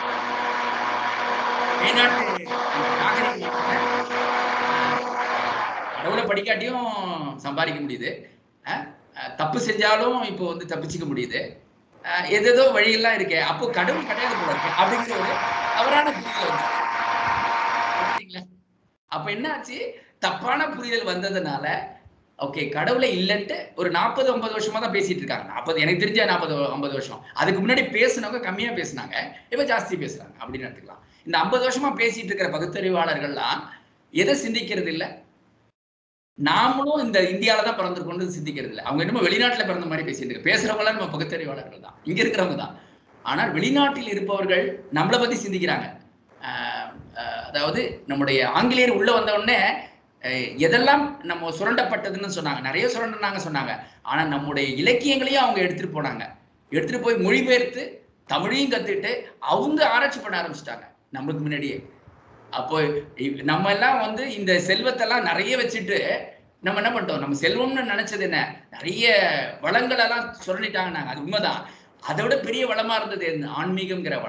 வெளிநாட்டு நாகரிகத்துல, ஆஹ், கடவுளை படிக்காட்டியும் சம்பாதிக்க முடியுது ஆஹ், ஆஹ், தப்பு செஞ்சாலும் இப்போ வந்து தப்பிச்சுக்க முடியுது ஆஹ், எதேதோ வழியெல்லாம் இருக்கே அப்போ கடவுள் கிடையாது போல இருக்கு அப்படிங்கிற ஒரு தவறான புரிதல் வந்து புரியுதுங்களா? அப்ப என்ன ஆச்சு தப்பான புரிதல் வந்ததுனால ஓகே கடவுளை இல்லைன்ட்டு ஒரு நாற்பது ஐம்பது வருஷமா தான் பேசிட்டு இருக்காங்க நாற்பது எனக்கு தெரிஞ்ச நாற்பது ஐம்பது வருஷம் அதுக்கு முன்னாடி பேசுனவங்க கம்மியா பேசுனாங்க இப்ப ஜாஸ்தி பேசுறாங்க அப்படின்னு எடுத்துக்கலாம் இந்த ஐம்பது வருஷமா பேசிட்டு இருக்கிற பகுத்தறிவாளர்கள்லாம் எதை சிந்திக்கிறது இல்ல நாமளும் இந்த இந்தியால தான் பிறந்திருக்கோம்னு சிந்திக்கிறது இல்லை அவங்க என்னமோ வெளிநாட்டுல பிறந்த மாதிரி பேசிட்டு இருக்கு பேசுறவங்க நம்ம பகுத்தறிவாளர்கள் தான் இங்க இருக்கிறவங்க தான் ஆனால் வெளிநாட்டில் இருப்பவர்கள் நம்மளை பத்தி சிந்திக்கிறாங்க ஆஹ் ஆஹ் அதாவது நம்முடைய ஆங்கிலேயர் உள்ள வந்த உடனே அஹ் எதெல்லாம் நம்ம சுரண்டப்பட்டதுன்னு சொன்னாங்க நிறைய சுரண்டுனாங்க சொன்னாங்க ஆனா நம்முடைய இலக்கியங்களையும் அவங்க எடுத்துட்டு போனாங்க எடுத்துட்டு போய் மொழிபெயர்த்து தமிழையும் கத்துட்டு அவங்க ஆராய்ச்சி பண்ண ஆரம்பிச்சிட்டாங்க நம்மளுக்கு முன்னாடியே அப்போ இ- நம்ம எல்லாம் வந்து இந்த செல்வத்தெல்லாம் நிறைய வச்சுட்டு நம்ம என்ன பண்ணிட்டோம் நம்ம செல்வம்னு நினைச்சது என்ன நிறைய வளங்கள் எல்லாம் சுரண்டிட்டாங்க நாங்க அது உண்மைதான் அதை விட பெரிய வளமா இருந்தது என்ன? ஆன்மீகம்ங்கிற வளம்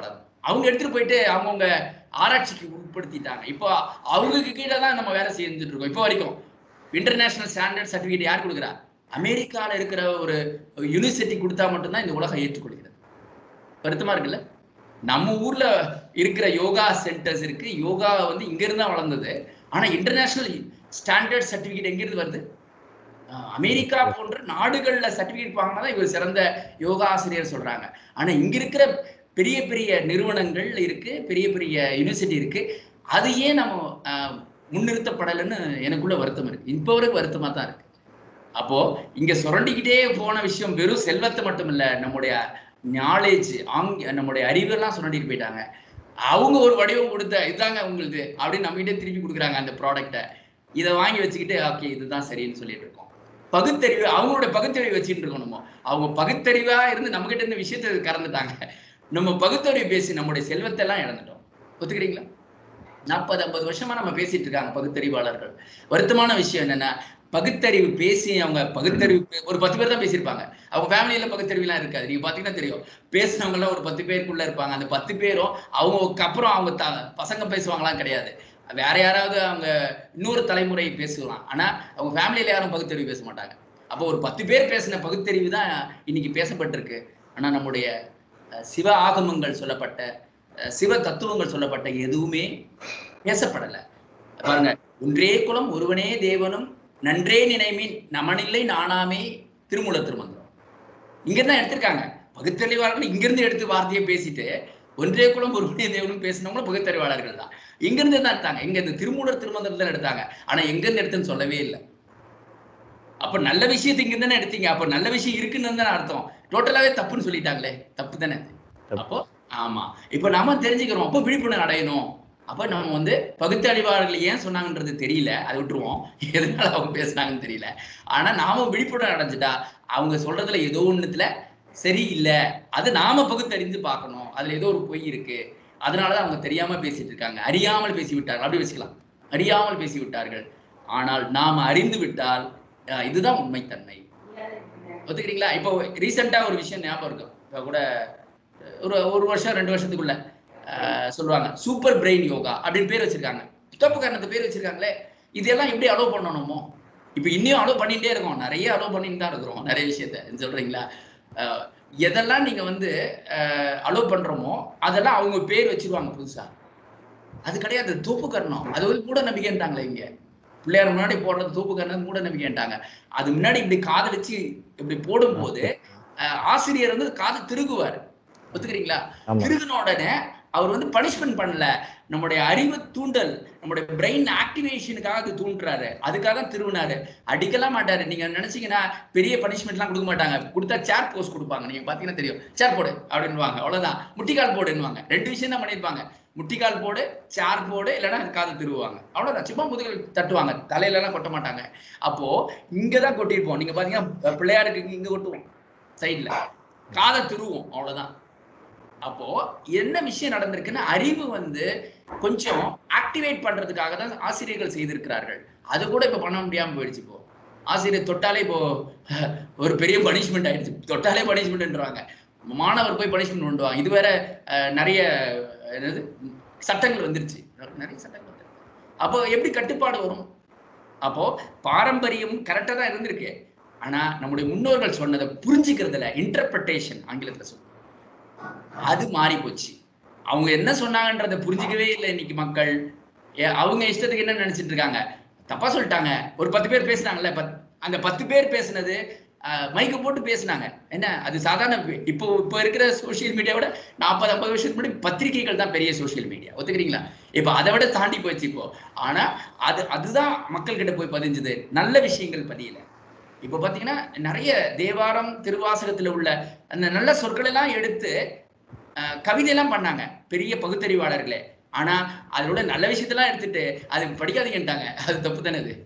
அவங்க எடுத்துட்டு போயிட்டு அவங்கவுங்க ஆராய்ச்சிக்கு உட்படுத்திட்டாங்க இப்போ அவங்களுக்கு கீழே தான் நம்ம வேலை செஞ்சுட்டு இருக்கோம் இப்போ வரைக்கும் இன்டர்நேஷனல் ஸ்டாண்டர்ட் சர்டிஃபிகேட் யார் கொடுக்குறா அமெரிக்கால இருக்கிற ஒரு யூனிவர்சிட்டி கொடுத்தா மட்டும்தான் இந்த உலகம் ஏற்றுக்கொள்கிறது வருத்தமா இருக்குல்ல நம்ம ஊர்ல இருக்கிற யோகா சென்டர்ஸ் இருக்கு யோகா வந்து இங்க இருந்து தான் வளர்ந்தது ஆனா இன்டர்நேஷனல் ஸ்டாண்டர்ட் சர்டிஃபிகேட் எங்க இருந்து வருது அஹ் அமெரிக்கா போன்ற நாடுகள்ல சர்டிஃபிகேட் வாங்கினாதான் இவர் சிறந்த யோகா ஆசிரியர் சொல்றாங்க ஆனா இங்க இருக்கிற பெரிய பெரிய நிறுவனங்கள் இருக்கு பெரிய பெரிய யூனிவர்சிட்டி இருக்கு அது ஏன் நம்ம அஹ், முன்னிறுத்தப்படலைன்னு எனக்குள்ள வருத்தம் இருக்கு இப்போ வரைக்கும் வருத்தமா தான் இருக்கு அப்போ இங்க சுரண்டிக்கிட்டே போன விஷயம் வெறும் செல்வத்தை மட்டும் இல்ல நம்முடைய நாலேஜ் ஆங்க நம்முடைய அறிவெல்லாம் சுரண்டிட்டு போயிட்டாங்க அவங்க ஒரு வடிவம் கொடுத்த இதாங்க உங்களுது அப்படின்னு நம்மகிட்டே திருப்பி கொடுக்குறாங்க அந்த ப்ராடக்ட்டை இதை வாங்கி வச்சுக்கிட்டு ஓகே இதுதான் சரின்னு சொல்லிட்டு இருக்கோம் பகுத்தறிவு அவங்களோட பகுத்தறிவு வச்சுட்டு இருக்கோம் நம்ம அவங்க பகுத்தறிவா இருந்து நம்ம கிட்ட இருந்து விஷயத்தை கறந்துட்டாங்க நம்ம பகுத்தறிவு பேசி நம்முடைய செல்வத்தை எல்லாம் இழந்துட்டோம் ஒத்துக்கிறீங்களா நாற்பது ஐம்பது வருஷமா நம்ம பேசிட்டு இருக்காங்க பகுத்தறிவாளர்கள் வருத்தமான விஷயம் என்னன்னா பகுத்தறிவு பேசி அவங்க பகுத்தறிவு பே- ஒரு பத்து பேர் தான் பேசியிருப்பாங்க அவங்க ஃபேமிலியில பகுத்தறிவுலாம் இருக்காது நீங்க பாத்தீங்கன்னா தெரியும் பேசினவங்க எல்லாம் ஒரு பத்து பேருக்குள்ள இருப்பாங்க அந்த பத்து பேரும் அவங்களுக்கு அப்புறம் அவங்க த பசங்க பேசுவாங்களாம் கிடையாது வேற யாராவது அவங்க இன்னொரு தலைமுறை பேசலாம் ஆனா அவங்க ஃபேமிலியில யாரும் பகுத்தறிவு பேச மாட்டாங்க அப்போ ஒரு பத்து பேர் பேசின பகுத்தறிவு தான் இன்னைக்கு பேசப்பட்டிருக்கு ஆனா நம்முடைய அஹ், சிவ ஆகமங்கள் சொல்லப்பட்ட அஹ், சிவ தத்துவங்கள் சொல்லப்பட்ட எதுவுமே பேசப்படல பாருங்க ஒன்றே குலம் ஒருவனே தேவனும் நன்றே நினைமீன் நமனில்லை நானாமே திருமூல திருமந்திரம் இங்க தான் எடுத்திருக்காங்க பகுத்தறிவாளர்கள் இங்கிருந்து எடுத்து வார்த்தையை பேசிட்டு ஒன்றே குலம் ஒருவனே தேவனும் பேசினவங்களும் பகுத்தறிவாளர்கள் தான் இங்கிருந்து தான் எடுத்தாங்க இங்க இந்த திருமூலர் திருமந்திரத்துல எடுத்தாங்க ஆனா எங்கிருந்து எடுத்துன்னு சொல்லவே இல்லை அப்ப நல்ல விஷயத்தை இங்க தானே எடுத்தீங்க அப்ப நல்ல விஷயம் இருக்குன்னு தானே அர்த்தம் டோட்டலாவே தப்புன்னு சொல்லிட்டாங்களே தப்பு தானே அது. தப்பு. அப்போ ஆமா இப்ப நாம தெரிஞ்சுக்கிறோம் அப்போ விழிப்புணர்வு அடையணும் அப்ப நம்ம வந்து பகுத்தறிவாளர்கள் ஏன் சொன்னாங்கன்றது தெரியல அதை விட்டுருவோம் எதனால அவங்க பேசுனாங்கன்னு தெரியல ஆனா நாம விழிப்புணர்வு அடைஞ்சிட்டா அவங்க சொல்றதுல ஏதோ ஒண்ணுத்துல சரியில்லை அது நாம பகுத்தறிந்து பார்க்கணும் அதுல ஏதோ ஒரு பொய் இருக்கு அதனாலதான் அவங்க தெரியாம பேசிட்டு இருக்காங்க அறியாமல் பேசி விட்டார்கள் அப்படி வச்சுக்கலாம் அறியாமல் பேசி விட்டார்கள் ஆனால் நாம் அறிந்து விட்டால் அஹ், இதுதான் உண்மைத்தன்மை ஒத்துக்கிறீங்களா இப்போ ரீசெண்டா ஒரு விஷயம் ஞாபகம் இருக்கும் இப்போ கூட அஹ், ஒரு ஒரு வருஷம் ரெண்டு வருஷத்துக்குள்ள அஹ், சொல்லுவாங்க சூப்பர் பிரெயின் யோகா அப்படின்னு பேர் வச்சிருக்காங்க தப்பு காரணத்து பேர் வச்சிருக்காங்களே இதெல்லாம் எப்படி அலோவ் பண்ணணுமோ இப்போ இன்னும் அலோவ் பண்ணிட்டே இருக்கோம் நிறைய அலோவ் பண்ணிட்டு தான் இருக்கிறோம் நிறைய விஷயத்த சொல்றீங்களா அஹ், எதெல்லாம் நீங்க வந்து அலோவ் பண்றோமோ அதெல்லாம் அவங்க பேர் வச்சிருவாங்க புதுசா அது கிடையாது தூப்பு கரணம் அது ஒரு மூட நம்பிக்கைன்ட்டாங்களே இங்க பிள்ளையார் முன்னாடி போடுறது தூப்பு கரணம் மூட நம்பிக்கைன்ட்டாங்க அது முன்னாடி இப்படி காதை வச்சு இப்படி போடும்போது அஹ், ஆசிரியர் வந்து காதை திருகுவார் ஒத்துக்கிறீங்களா ஆமா திருகுன உடனே அவர் வந்து பனிஷ்மெண்ட் பண்ணல நம்முடைய அறிவு தூண்டல் நம்முடைய பிரெயின் ஆக்டிவேஷனுக்காக அது தூண்டுறாரு அதுக்காக தான் திருவினாரு அடிக்கலாம் மாட்டாரு நீங்க நினைச்சீங்கன்னா பெரிய பனிஷ்மெண்ட்லாம் கொடுக்க மாட்டாங்க கொடுத்தா சேர் போஸ் கொடுப்பாங்க நீங்க பாத்தீங்கன்னா தெரியும் சேர் போடு அப்படின்னுவாங்க அவ்வளவுதான் முட்டிக்கால் போடுன்னுவாங்க ரெண்டு விஷயம் தான் பண்ணியிருப்பாங்க முட்டிக்கால் போடு சேர் போடு இல்லைன்னா காது திருவுவாங்க அவ்வளவுதான் சும்மா முதுகில் தட்டுவாங்க தலையில எல்லாம் கொட்ட மாட்டாங்க அப்போ இங்கதான் கொட்டியிருப்போம் நீங்க பாத்தீங்கன்னா பிள்ளையாருக்கு இங்க- இங்க கொட்டுவோம் சைட்ல காதை திருவோம் அவ்வளவுதான் அப்போ என்ன விஷயம் நடந்திருக்குன்னா அறிவு வந்து கொஞ்சம் ஆக்டிவேட் பண்றதுக்காக தான் ஆசிரியர்கள் செய்திருக்கிறார்கள் அது கூட இப்ப பண்ண முடியாம போயிடுச்சு இப்போ ஆசிரியர் தொட்டாலே இப்போ ஒரு பெரிய பனிஷ்மெண்ட் ஆயிடுச்சு தொட்டாலே பனிஷ்மெண்ட்ன்றாங்க மாணவர் போய் பனிஷ்மெண்ட் பண்ணுவாங்க இது வேற அஹ், நிறைய என்னது சட்டங்கள் வந்துருச்சு நிறைய சட்டங்கள் வந்துருச்சு அப்போ எப்படி கட்டுப்பாடு வரும் அப்போ பாரம்பரியம் கரெக்டா தான் இருந்திருக்கு ஆனா நம்முடைய முன்னோர்கள் சொன்னதை புரிஞ்சுக்கிறதுல இன்டர்பிரட்டேஷன் ஆங்கிலத்துல சொல்லுவாங்க அது மாறி போச்சு அவங்க என்ன சொன்னாங்கன்றதை புரிஞ்சுக்கவே இல்லை இன்னைக்கு மக்கள் ஏ- அவங்க இஷ்டத்துக்கு என்ன நினைச்சிட்டு இருக்காங்க தப்பா சொல்லிட்டாங்க ஒரு பத்து பேர் பேசுனாங்கல்ல பத்- அந்த பத்து பேர் பேசுனது மைக்க போட்டு பேசுனாங்க என்ன அது சாதாரண பே- இப்போ இப்போ இருக்கிற சோஷியல் மீடியாவோட நாற்பது ஐம்பது வருஷத்துக்கு முன்னாடி பத்திரிகைகள் தான் பெரிய சோஷியல் மீடியா ஒத்துக்கிறீங்களா இப்போ அதை விட தாண்டி போச்சு இப்போ ஆனா அது அதுதான் மக்கள் கிட்ட போய் பதிஞ்சுது நல்ல விஷயங்கள் பதியல இப்போ பாத்தீங்கன்னா நிறைய தேவாரம் திருவாசகத்துல உள்ள அந்த நல்ல சொற்கள் எல்லாம் எடுத்து அஹ், கவிதையெல்லாம் பண்ணாங்க பெரிய பகுத்தறிவாளர்களே ஆனா அதோட நல்ல விஷயத்தெல்லாம் எடுத்துட்டு அது படிக்காதீங்கன்ட்டாங்க அது தப்பு தானே அது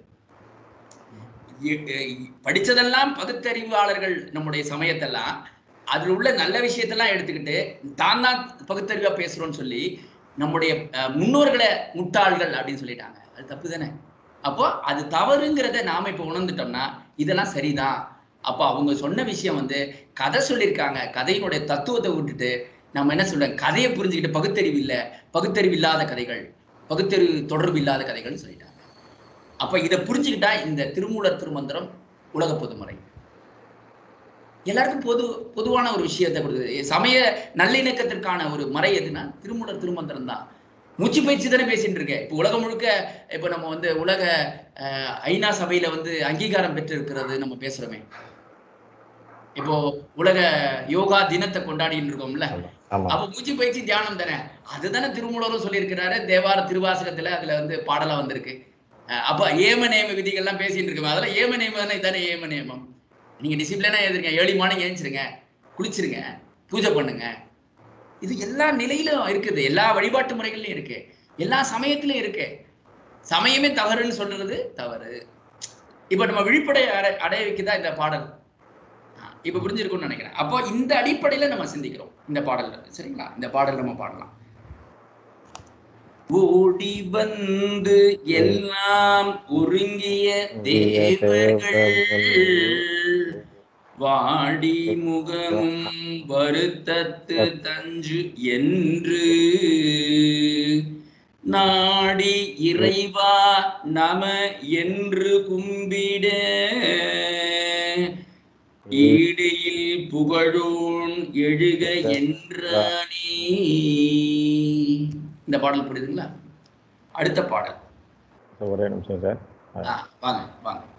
இ- இ- படிச்சதெல்லாம் பகுத்தறிவாளர்கள் நம்முடைய சமயத்தெல்லாம் அதுல உள்ள நல்ல விஷயத்தெல்லாம் எடுத்துக்கிட்டு தான் தான் பகுத்தறிவா பேசுறோம்னு சொல்லி நம்முடைய அஹ், முன்னோர்களை முட்டாள்கள் அப்படின்னு சொல்லிட்டாங்க அது தப்பு தானே அப்போ அது தவறுங்கிறத நாம இப்ப உணர்ந்துட்டோம்னா இதெல்லாம் சரிதான் அப்போ அவங்க சொன்ன விஷயம் வந்து கதை சொல்லியிருக்காங்க கதையினுடைய தத்துவத்தை விட்டுட்டு நம்ம என்ன சொல்றோம் கதையை புரிஞ்சுக்கிட்டு பகுத்தறிவு இல்ல பகுத்தறிவு இல்லாத கதைகள் பகுத்தறிவு தொடர்பு இல்லாத கதைகள்னு சொல்லிட்டாங்க அப்ப இதை புரிஞ்சுக்கிட்டா இந்த திருமூலர் திருமந்திரம் உலக பொதுமறை எல்லாருக்கும் பொது பொதுவான ஒரு விஷயத்தை கொடுக்குது சமய நல்லிணக்கத்திற்கான ஒரு மறை எதுனா திருமூலர் திருமந்திரம் தான் மூச்சு பயிற்சி தானே பேசிட்டு இருக்கேன் இப்போ உலகம் முழுக்க இப்போ நம்ம வந்து உலக அஹ், ஐநா சபையில வந்து அங்கீகாரம் பெற்றிருக்கிறது நம்ம பேசுறோமே இப்போ உலக யோகா தினத்தை கொண்டாடிட்டு இருக்கோம்ல ஆமா அப்ப மூச்சு பயிற்சி தியானம் தானே அதுதானே திருமூலரும் சொல்லியிருக்கிறாரு தேவார திருவாசகத்துல அதுல வந்து பாடலா வந்திருக்கு அஹ் அப்ப ஏம நேம விதிகள்லாம் பேசிட்டு இருக்கோம் அதெல்லாம் ஏம நேமம் தானே இதானே ஏம நேமம் நீங்க டிசிப்ளினா எழுதுங்க ஏழு மார்னிங் ஏஞ்சிருங்க குளிச்சிருங்க பூஜை பண்ணுங்க இது எல்லா நிலையிலும் இருக்குது எல்லா வழிபாட்டு முறைகள்லயும் இருக்கு எல்லா சமயத்திலும் இருக்கு சமயமே தவறுன்னு சொல்றது தவறு இப்ப நம்ம விழிப்படை அடை அடைய வைக்குதா இந்த பாடல் ஆ, இப்ப புரிஞ்சிருக்கும்னு நினைக்கிறேன் அப்போ இந்த அடிப்படையில நம்ம சிந்திக்கிறோம் இந்த பாடல்ல சரிங்களா இந்த பாடல் நம்ம பாடலாம் ஓடி வந்து எல்லாம் ஒருங்கிய தேவர்கள் வாடி முகமும் வருத்தத்து தஞ்சு என்று நாடி இறைவா நம என்று கும்பிட ஈடியில் புகழோன் எழுக என்றானே இந்த பாடல் புரியுதுங்களா அடுத்த பாடல் ஒரே நிமிஷம் சார் ஆ, வாங்க வாங்க